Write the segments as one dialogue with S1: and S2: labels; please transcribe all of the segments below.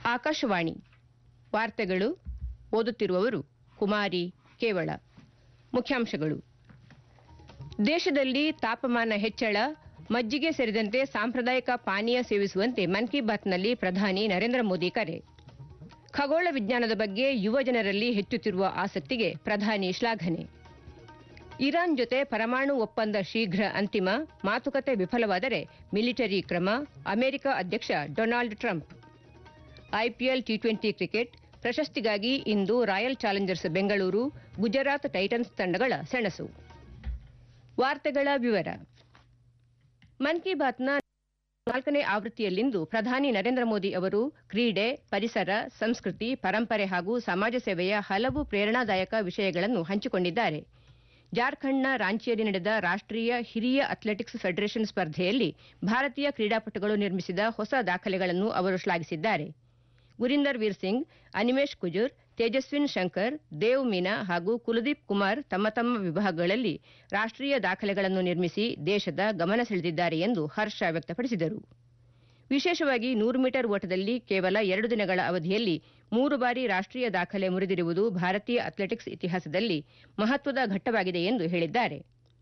S1: ಆಕಾಶವಾಣಿ ವಾರ್ತೆಗಳು ಓದುತ್ತಿರುವವರು ಕುಮಾರಿ ಕೇವಳ ಮುಖ್ಯಾಂಶಗಳು ದೇಶದಲ್ಲಿ ತಾಪಮಾನ ಹೆಚ್ಚಳ ಮಜ್ಜಿಗೆ ಸೇರಿದಂತೆ ಸಾಂಪ್ರದಾಯಿಕ ಪಾನೀಯ ಸೇವಿಸುವಂತೆ ಮನ್ ಕಿ ಬಾತ್ನಲ್ಲಿ ಪ್ರಧಾನಿ ನರೇಂದ್ರ ಮೋದಿ ಕರೆ ಖಗೋಳ ವಿಜ್ಞಾನದ ಬಗ್ಗೆ ಯುವ ಜನರಲ್ಲಿ ಹೆಚ್ಚುತ್ತಿರುವ ಆಸಕ್ತಿಗೆ ಪ್ರಧಾನಿ ಶ್ಲಾಘನೆ ಇರಾನ್ ಜೊತೆ ಪರಮಾಣು ಒಪ್ಪಂದ ಶೀಘ್ರ ಅಂತಿಮ ಮಾತುಕತೆ ವಿಫಲವಾದರೆ ಮಿಲಿಟರಿ ಕ್ರಮ ಅಮೆರಿಕ ಅಧ್ಯಕ್ಷ Donald Trump IPL T twenty cricket ಪ್ರಶಸ್ತಿಗಾಗಿ ಇಂದು Royal Challengers Bengaluru Gujarat Titans ತಂಡಗಳ ಸೆಣಸು ವಾರ್ತೆಗಳ ವಿವರ ಮನ್ ಕಿ ಬಾತ್ನ ನಾಲ್ಕನೇ ಆವೃತ್ತಿಯಲ್ಲಿಂದು ಪ್ರಧಾನಿ ನರೇಂದ್ರ ಮೋದಿ ಅವರು ಕ್ರೀಡೆ ಪರಿಸರ ಸಂಸ್ಕೃತಿ ಪರಂಪರೆ ಹಾಗೂ ಸಮಾಜ ಸೇವೆಯ ಹಲವು ಪ್ರೇರಣಾದಾಯಕ ವಿಷಯಗಳನ್ನು ಹಂಚಿಕೊಂಡಿದ್ದಾರೆ ಜಾರ್ಖಂಡ್ನ ರಾಂಚಿಯಲ್ಲಿ ನಡೆದ ರಾಷ್ಟೀಯ ಹಿರಿಯ ಅಥ್ಲೆಟಿಕ್ಸ್ ಫೆಡರೇಷನ್ ಸ್ಪರ್ಧೆಯಲ್ಲಿ ಭಾರತೀಯ ಕ್ರೀಡಾಪಟುಗಳು ನಿರ್ಮಿಸಿದ ಹೊಸ ದಾಖಲೆಗಳನ್ನು ಅವರು ಶ್ಲಾಘಿಸಿದ್ದಾರೆ ಗುರಿಂದರ್ ವೀರ್ ಸಿಂಗ್ ಅನಿಮೇಶ್ ಕುಜುರ್ ತೇಜಸ್ವಿನ್ ಶಂಕರ್ ದೇವ್ ಮೀನಾ ಹಾಗೂ ಕುಲದೀಪ್ ಕುಮಾರ್ ತಮ್ಮ ತಮ್ಮ ವಿಭಾಗಗಳಲ್ಲಿ ರಾಷ್ಟೀಯ ದಾಖಲೆಗಳನ್ನು ನಿರ್ಮಿಸಿ ದೇಶದ ಗಮನ ಸೆಳೆದಿದ್ದಾರೆ ಎಂದು ಹರ್ಷ ವ್ಯಕ್ತಪಡಿಸಿದರು ವಿಶೇಷವಾಗಿ ನೂರು ಮೀಟರ್ ಓಟದಲ್ಲಿ ಕೇವಲ ಎರಡು ದಿನಗಳ ಅವಧಿಯಲ್ಲಿ ಮೂರು ಬಾರಿ ರಾಷ್ಟೀಯ ದಾಖಲೆ ಮುರಿದಿರುವುದು ಭಾರತೀಯ ಅಥ್ಲೆಟಿಕ್ಸ್ ಇತಿಹಾಸದಲ್ಲಿ ಮಹತ್ವದ ಘಟ್ಟವಾಗಿದೆ ಎಂದು ಹೇಳಿದ್ದಾರೆ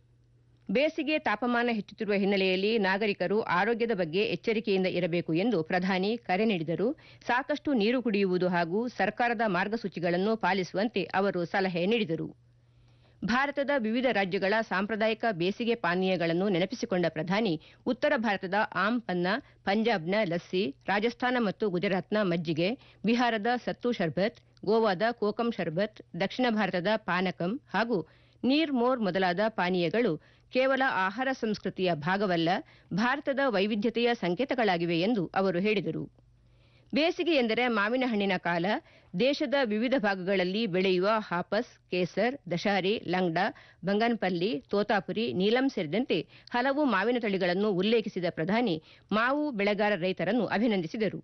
S1: ಬೇಸಿಗೆ ತಾಪಮಾನ ಹೆಚ್ಚುತ್ತಿರುವ ಹಿನ್ನೆಲೆಯಲ್ಲಿ ನಾಗರಿಕರು ಆರೋಗ್ಯದ ಬಗ್ಗೆ ಎಚ್ಚರಿಕೆಯಿಂದ ಇರಬೇಕು ಎಂದು ಪ್ರಧಾನಿ ಕರೆ ನೀಡಿದರು ಸಾಕಷ್ಟು ನೀರು ಕುಡಿಯುವುದು ಹಾಗೂ ಸರ್ಕಾರದ ಮಾರ್ಗಸೂಚಿಗಳನ್ನು ಪಾಲಿಸುವಂತೆ ಅವರು ಸಲಹೆ ನೀಡಿದರು ಭಾರತದ ವಿವಿಧ ರಾಜ್ಯಗಳ ಸಾಂಪ್ರದಾಯಿಕ ಬೇಸಿಗೆ ಪಾನೀಯಗಳನ್ನು ನೆನಪಿಸಿಕೊಂಡ ಪ್ರಧಾನಿ ಉತ್ತರ ಭಾರತದ ಆಮ್ ಪನ್ನ ಪಂಜಾಬ್ನ ಲಸ್ಸಿ ರಾಜಸ್ಥಾನ ಮತ್ತು ಗುಜರಾತ್ನ ಮಜ್ಜಿಗೆ ಬಿಹಾರದ ಸತ್ತು ಶರ್ಬತ್ ಗೋವಾದ ಕೋಕಂ ಶರ್ಬತ್ ದಕ್ಷಿಣ ಭಾರತದ ಪಾನಕಂ ಹಾಗೂ ನೀರ್ ಮೋರ್ ಮೊದಲಾದ ಪಾನೀಯಗಳು ಕೇವಲ ಆಹಾರ ಸಂಸ್ಕೃತಿಯ ಭಾಗವಲ್ಲ ಭಾರತದ ವೈವಿಧ್ಯತೆಯ ಸಂಕೇತಗಳಾಗಿವೆ ಎಂದು ಅವರು ಹೇಳಿದರು ಬೇಸಿಗೆ ಎಂದರೆ ಮಾವಿನ ಹಣ್ಣಿನ ಕಾಲ ದೇಶದ ವಿವಿಧ ಭಾಗಗಳಲ್ಲಿ ಬೆಳೆಯುವ ಹಾಪಸ್ ಕೇಸರ್ ದಶಾರಿ ಲಂಗ್ಡಾ ಬಂಗನ್ಪಲ್ಲಿ ತೋತಾಪುರಿ ನೀಲಂ ಸೇರಿದಂತೆ ಹಲವು ಮಾವಿನ ತಳಿಗಳನ್ನು ಉಲ್ಲೇಖಿಸಿದ ಪ್ರಧಾನಿ ಮಾವು ಬೆಳೆಗಾರ ರೈತರನ್ನು ಅಭಿನಂದಿಸಿದರು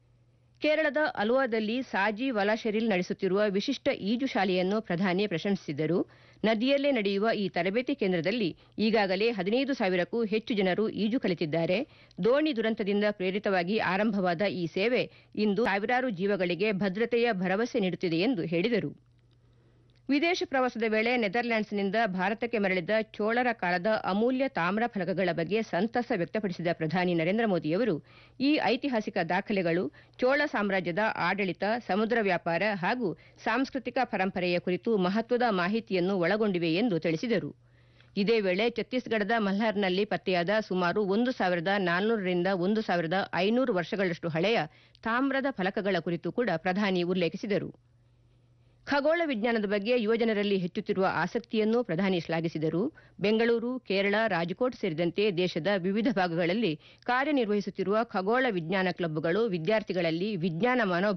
S1: ಕೇರಳದ ಅಲುವಾದಲ್ಲಿ ಸಾಜಿ ವಲಾಶೆರಿಲ್ ನಡೆಸುತ್ತಿರುವ ವಿಶಿಷ್ಟ ಈಜು ಶಾಲೆಯನ್ನು ಪ್ರಧಾನಿ ಪ್ರಶಂಸಿಸಿದರು ನದಿಯಲ್ಲೇ ನಡೆಯುವ ಈ ತರಬೇತಿ ಕೇಂದ್ರದಲ್ಲಿ ಈಗಾಗಲೇ ಹದಿನೈದು ಸಾವಿರಕ್ಕೂ ಹೆಚ್ಚು ಜನರು ಈಜು ಕಲಿತಿದ್ದಾರೆ ದೋಣಿ ದುರಂತದಿಂದ ಪ್ರೇರಿತವಾಗಿ ಆರಂಭವಾದ ಈ ಸೇವೆ ಇಂದು ಸಾವಿರಾರು ಜೀವಗಳಿಗೆ ಭದ್ರತೆಯ ಭರವಸೆ ನೀಡುತ್ತಿದೆ ಎಂದು ಹೇಳಿದರು ವಿದೇಶ ಪ್ರವಾಸದ ವೇಳೆ ನೆದರ್ಲ್ಯಾಂಡ್ಸ್ನಿಂದ ಭಾರತಕ್ಕೆ ಮರಳಿದ ಚೋಳರ ಕಾಲದ ಅಮೂಲ್ಯ ತಾಮ್ರ ಫಲಕಗಳ ಬಗ್ಗೆ ಸಂತಸ ವ್ಯಕ್ತಪಡಿಸಿದ ಪ್ರಧಾನಿ ನರೇಂದ್ರ ಮೋದಿಯವರು ಈ ಐತಿಹಾಸಿಕ ದಾಖಲೆಗಳು ಚೋಳ ಸಾಮ್ರಾಜ್ಯದ ಆಡಳಿತ ಸಮುದ್ರ ವ್ಯಾಪಾರ ಹಾಗೂ ಸಾಂಸ್ಕೃತಿಕ ಪರಂಪರೆಯ ಕುರಿತು ಮಹತ್ವದ ಮಾಹಿತಿಯನ್ನು ಒಳಗೊಂಡಿವೆ ಎಂದು ತಿಳಿಸಿದರು ಇದೇ ವೇಳೆ ಛತ್ತೀಸ್ಗಢದ ಮಲ್ಹಾರ್ನಲ್ಲಿ ಪತ್ತೆಯಾದ ಸುಮಾರು ಒಂದು ಸಾವಿರದ ನಾಲ್ನೂರರಿಂದ ಒಂದು ಸಾವಿರದ ಐನೂರು ವರ್ಷಗಳಷ್ಟು ಹಳೆಯ ತಾಮ್ರದ ಫಲಕಗಳ ಕುರಿತು ಕೂಡ ಪ್ರಧಾನಿ ಉಲ್ಲೇಖಿಸಿದರು ಖಗೋಳ ವಿಜ್ಞಾನದ ಬಗ್ಗೆ ಯುವಜನರಲ್ಲಿ ಹೆಚ್ಚುತ್ತಿರುವ ಆಸಕ್ತಿಯನ್ನು ಪ್ರಧಾನಿ ಶ್ಲಾಘಿಸಿದರು ಬೆಂಗಳೂರು ಕೇರಳ ರಾಜ್ಕೋಟ್ ಸೇರಿದಂತೆ ದೇಶದ ವಿವಿಧ ಭಾಗಗಳಲ್ಲಿ ಕಾರ್ಯನಿರ್ವಹಿಸುತ್ತಿರುವ ಖಗೋಳ ವಿಜ್ಞಾನ ಕ್ಲಬ್ಗಳು ವಿದ್ಯಾರ್ಥಿಗಳಲ್ಲಿ ವಿಜ್ಞಾನ ಮನೋಭಾವ